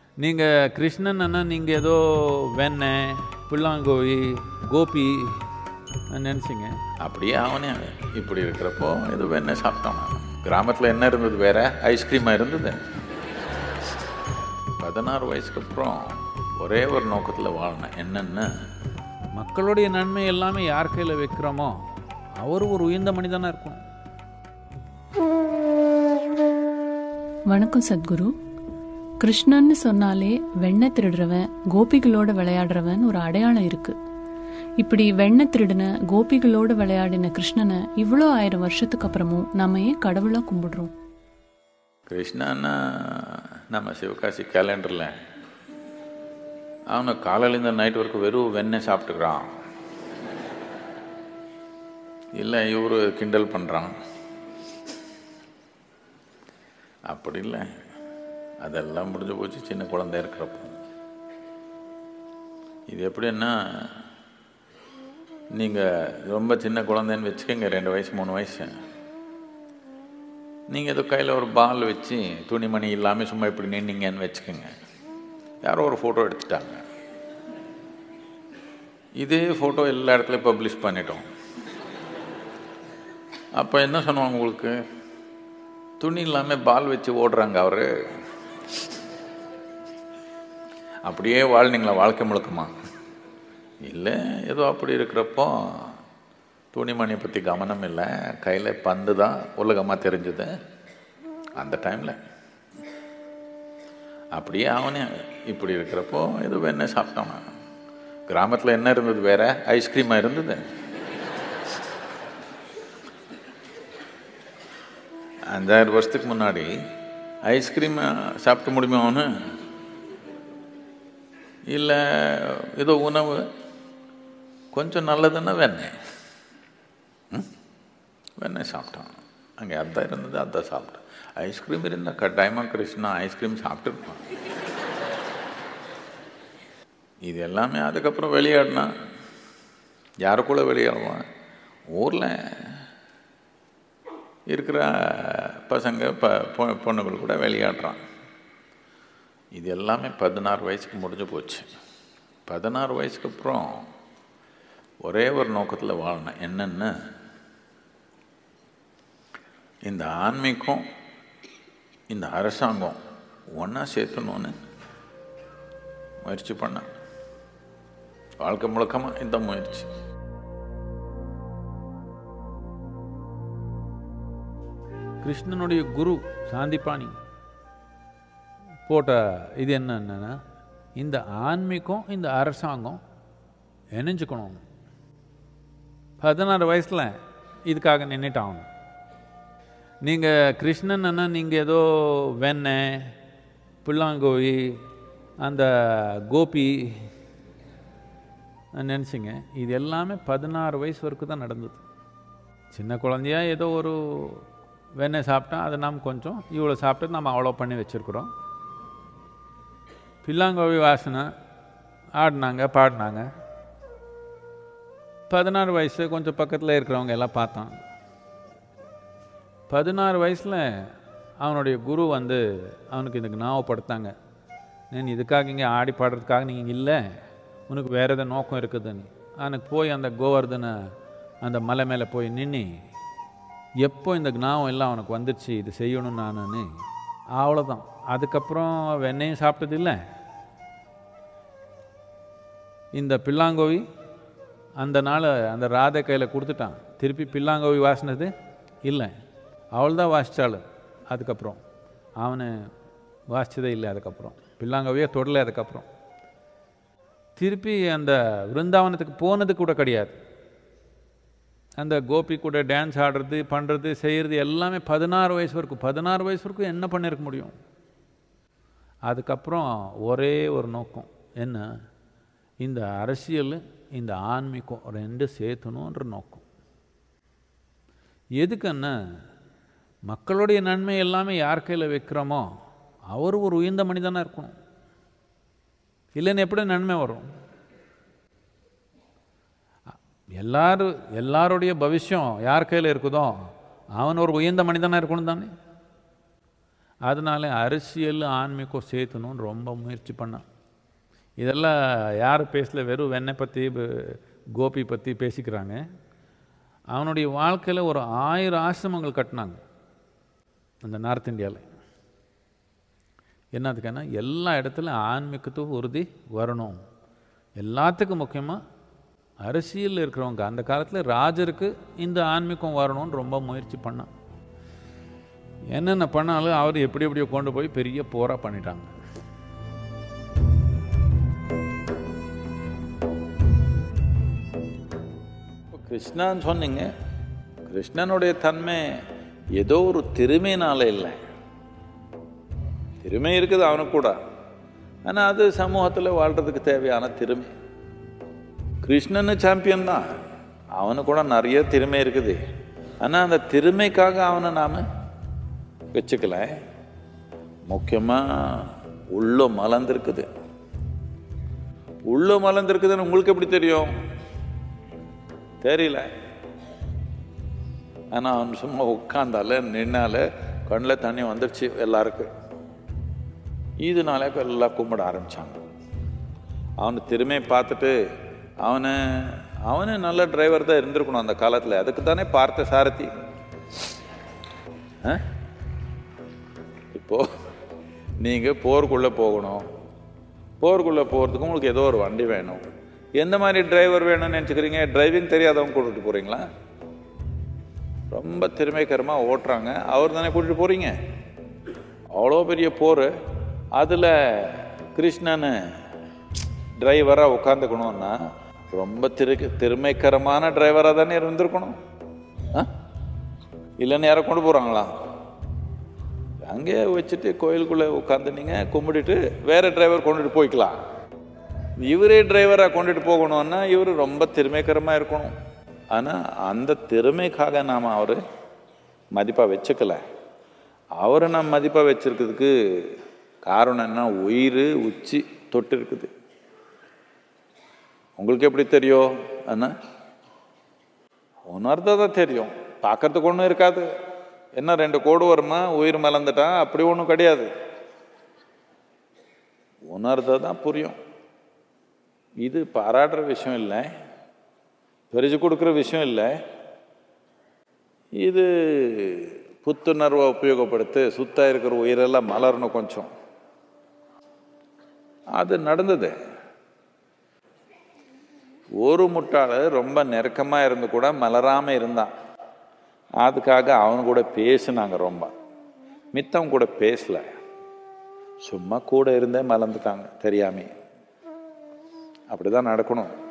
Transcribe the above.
நீங்கள் கிருஷ்ணன்னா நீங்கள் ஏதோ வெண்ணெய் பிள்ளாங்கோழி கோபி நினச்சிங்க அப்படியே அவனே இப்படி இருக்கிறப்போ இது என்ன சாப்பிட்டான் கிராமத்தில் என்ன இருந்தது வேற ஐஸ்கிரீமாக இருந்தது பதினாறு வயசுக்கு அப்புறம் ஒரே ஒரு நோக்கத்தில் வாழினேன் என்னென்ன மக்களுடைய நன்மை எல்லாமே யார் கையில் வைக்கிறோமோ அவர் ஒரு உயர்ந்த மனிதனாக இருக்கணும் வணக்கம் சத்குரு கிருஷ்ணன்னு சொன்னாலே வெண்ணெய் திருடுறவன் கோபிகளோட விளையாடுறவன் ஒரு அடையாளம் இருக்கு இப்படி வெண்ணெய் திருடின கோபிகளோட விளையாடின கிருஷ்ணனை இவ்வளோ ஆயிரம் வருஷத்துக்கு அப்புறமும் நம்ம ஏன் கடவுளா கும்பிடுறோம் கிருஷ்ணன்னா நம்ம சிவகாசி கேலண்டரில் அவனை காலையிலேருந்து நைட் வரைக்கும் வெறும் வெண்ணெய் சாப்பிட்டுக்கிறான் இல்லை இவரு கிண்டல் பண்ணுறான் அப்படி இல்லை அதெல்லாம் முடிஞ்சு போச்சு சின்ன குழந்தை இருக்கிறப்போ இது எப்படின்னா நீங்கள் ரொம்ப சின்ன குழந்தைன்னு வச்சுக்கோங்க ரெண்டு வயசு மூணு வயசு நீங்கள் ஏதோ கையில் ஒரு பால் வச்சு துணிமணி இல்லாமல் சும்மா இப்படி நின்னீங்கன்னு வச்சுக்கோங்க யாரோ ஒரு ஃபோட்டோ எடுத்துட்டாங்க இதே ஃபோட்டோ எல்லா இடத்துலையும் பப்ளிஷ் பண்ணிட்டோம் அப்போ என்ன சொன்னாங்க உங்களுக்கு துணி இல்லாமல் பால் வச்சு ஓடுறாங்க அவர் அப்படியே வாழ்னீங்களா வாழ்க்கை முழுக்கமா இல்லை ஏதோ அப்படி இருக்கிறப்போ துணிமணியை பற்றி கவனம் இல்லை கையில் பந்து தான் உலகமாக தெரிஞ்சுது அந்த டைமில் அப்படியே அவனே இப்படி இருக்கிறப்போ இது என்ன சாப்பிட்டான் கிராமத்தில் என்ன இருந்தது வேற ஐஸ்கிரீமாக இருந்தது அஞ்சாயிரம் வருஷத்துக்கு முன்னாடி ஐஸ்கிரீம் சாப்பிட்டு முடியுமா அவனு இல்லை ஏதோ உணவு கொஞ்சம் நல்லதுன்னா வெண்ணெய் ம்? வெண்ணெய் சாப்பிட்டான் அங்கே அதான் இருந்தது அதான் சாப்பிட்டான் ஐஸ்கிரீம் இருந்தால் கட்டாயமாக கிருஷ்ணா ஐஸ்கிரீம் சாப்பிட்டுருப்பான் இது எல்லாமே அதுக்கப்புறம் விளையாடினா யாருக்குள்ள விளையாடுவான் ஊரில் இருக்கிற பசங்க ப பொ- பொண்ணுகள் கூட விளையாடுறான் இது எல்லாமே பதினாறு வயசுக்கு முடிஞ்சு போச்சு பதினாறு வயசுக்கு அப்புறம் ஒரே ஒரு நோக்கத்தில் வாழினேன் என்னென்ன இந்த ஆன்மீகம் இந்த அரசாங்கம் ஒன்றா சேர்த்தணும்னு முயற்சி பண்ணேன் வாழ்க்கை முழுக்கமாக இந்த முயற்சி கிருஷ்ணனுடைய குரு சாந்திபாணி போட்ட இது என்னன்னா இந்த ஆன்மீகம் இந்த அரசாங்கம் இணைஞ்சுக்கணும் பதினாறு வயசில் இதுக்காக நின்றுட்டாகணும் நீங்கள் கிருஷ்ணன்னா நீங்கள் ஏதோ வெண்ணெய் பிள்ளாங்கோழி அந்த கோபி நினச்சிங்க இது எல்லாமே பதினாறு வயசு வரைக்கும் தான் நடந்தது சின்ன குழந்தையா ஏதோ ஒரு வெண்ணெய் சாப்பிட்டா அதை நாம் கொஞ்சம் இவ்வளோ சாப்பிட்டு நம்ம அவ்வளோ பண்ணி வச்சுருக்குறோம் பில்லாங்கோவி வாசனை ஆடினாங்க பாடினாங்க பதினாறு வயசு கொஞ்சம் பக்கத்தில் இருக்கிறவங்க எல்லாம் பார்த்தான் பதினாறு வயசில் அவனுடைய குரு வந்து அவனுக்கு இதுக்கு ஞாபகப்படுத்தாங்க நீ இதுக்காக இங்கே ஆடி பாடுறதுக்காக நீங்கள் இல்லை உனக்கு வேறு எதாவது நோக்கம் இருக்குதுன்னு அவனுக்கு போய் அந்த கோவர்தனை அந்த மலை மேலே போய் நின்று எப்போ இந்த ஞாபகம் எல்லாம் அவனுக்கு வந்துடுச்சு இது செய்யணும் நானுன்னு அவ்வளோதான் அதுக்கப்புறம் வெண்ணையும் சாப்பிட்டது இல்லை இந்த பில்லாங்கோவி அந்த நாள் அந்த ராதை கையில் கொடுத்துட்டான் திருப்பி பில்லாங்கோவி வாசினது இல்லை அவள் தான் வாசித்தாள் அதுக்கப்புறம் அவனை வாசிச்சதே இல்லை அதுக்கப்புறம் பில்லாங்கோவியே தொடலை அதுக்கப்புறம் திருப்பி அந்த விருந்தாவனத்துக்கு போனது கூட கிடையாது அந்த கோபி கூட டான்ஸ் ஆடுறது பண்ணுறது செய்கிறது எல்லாமே பதினாறு வயசு வரைக்கும் பதினாறு வயசு வரைக்கும் என்ன பண்ணியிருக்க முடியும் அதுக்கப்புறம் ஒரே ஒரு நோக்கம் என்ன இந்த அரசியல் இந்த ஆன்மீகம் ரெண்டு சேர்த்தணுன்ற நோக்கம் எதுக்குன்னா மக்களுடைய நன்மை எல்லாமே யார் கையில் வைக்கிறோமோ அவர் ஒரு உயர்ந்த மனிதனாக இருக்கணும் இல்லைன்னு எப்படி நன்மை வரும் எல்லாரும் எல்லாருடைய பவிஷ்யம் யார் கையில் இருக்குதோ அவன் ஒரு உயர்ந்த மனிதனாக இருக்கணும் தானே அதனால அரசியல் ஆன்மீகம் சேர்த்தணும்னு ரொம்ப முயற்சி பண்ணான் இதெல்லாம் யார் பேசல வெறும் வெண்ணெய் பற்றி கோபி பற்றி பேசிக்கிறாங்க அவனுடைய வாழ்க்கையில் ஒரு ஆயிரம் ஆசிரமங்கள் கட்டினாங்க அந்த நார்த் இந்தியாவில் என்னதுக்குன்னா எல்லா இடத்துலையும் ஆன்மீகத்துக்கு உறுதி வரணும் எல்லாத்துக்கும் முக்கியமாக அரசியலில் இருக்கிறவங்க அந்த காலத்தில் ராஜருக்கு இந்த ஆன்மீகம் வரணும்னு ரொம்ப முயற்சி பண்ணான் என்னென்ன பண்ணாலும் அவர் எப்படி எப்படியோ கொண்டு போய் பெரிய போராக பண்ணிட்டாங்க இப்போ கிருஷ்ணான்னு சொன்னீங்க கிருஷ்ணனுடைய தன்மை ஏதோ ஒரு திறமையினால இல்லை திறமை இருக்குது அவனுக்கு கூட ஆனால் அது சமூகத்தில் வாழ்கிறதுக்கு தேவையான திறமை கிருஷ்ணனு சாம்பியன் தான் அவனு கூட நிறைய திறமை இருக்குது ஆனால் அந்த திறமைக்காக அவனை நாம் வச்சுக்கல முக்கியமாக உள்ள மலர்ந்துருக்குது உள்ள மலர்ந்துருக்குதுன்னு உங்களுக்கு எப்படி தெரியும் தெரியல ஆனால் அவன் சும்மா உட்காந்தால நின்னால கண்ணில் தண்ணி வந்துடுச்சு எல்லாருக்கும் இதனால எல்லாம் கும்பிட ஆரம்பிச்சாங்க அவனு திறமையை பார்த்துட்டு அவனை அவனு நல்ல டிரைவர் தான் இருந்திருக்கணும் அந்த காலத்தில் அதுக்கு தானே பார்த்த சாரதி ஆ? இப்போ நீங்கள் போருக்குள்ளே போகணும் போருக்குள்ளே போகிறதுக்கு உங்களுக்கு ஏதோ ஒரு வண்டி வேணும் எந்த மாதிரி டிரைவர் வேணும்னு நினச்சிக்கிறீங்க டிரைவிங் தெரியாதவங்க கூட்டிட்டு போகிறீங்களா ரொம்ப திறமைக்கரமாக ஓட்டுறாங்க அவர் தானே கூட்டிட்டு போகிறீங்க அவ்வளோ பெரிய போர் அதில் கிருஷ்ணன் டிரைவராக உட்காந்துக்கணும்னா ரொம்ப திரு திறமைக்கரமான டிரைவராக தானே இருந்திருக்கணும் ஆ இல்லைன்னு யாரை கொண்டு போகிறாங்களா அங்கேயே வச்சுட்டு கோயிலுக்குள்ளே உட்காந்து நீங்கள் கும்பிட்டுட்டு வேற டிரைவர் கொண்டுட்டு போய்க்கலாம் இவரே டிரைவராக கொண்டுட்டு போகணும்னா இவர் ரொம்ப திறமைக்கரமாக இருக்கணும் ஆனால் அந்த திறமைக்காக நாம் அவர் மதிப்பாக வச்சுக்கல அவரை நாம் மதிப்பாக வச்சிருக்கிறதுக்கு காரணம் என்ன உயிர் உச்சி தொட்டு இருக்குது உங்களுக்கு எப்படி தெரியும் அண்ணா உணர்ந்தா தான் தெரியும் பார்க்கறதுக்கு ஒன்றும் இருக்காது என்ன ரெண்டு கோடு வருமா உயிர் மலர்ந்துட்டான் அப்படி ஒன்றும் கிடையாது உணர்ந்தா தான் புரியும் இது பாராட்டுற விஷயம் இல்லை பரிசு கொடுக்குற விஷயம் இல்லை இது புத்துணர்வை உபயோகப்படுத்தி சுத்தம் இருக்கிற உயிரெல்லாம் மலரணும் கொஞ்சம் அது நடந்தது ஒரு முட்டாள் ரொம்ப நெருக்கமாக இருந்து கூட மலராமல் இருந்தான் அதுக்காக அவன் கூட பேசினாங்க ரொம்ப மித்தவங்க கூட பேசல சும்மா கூட இருந்தே மலர்ந்துட்டாங்க தெரியாமே அப்படிதான் நடக்கணும்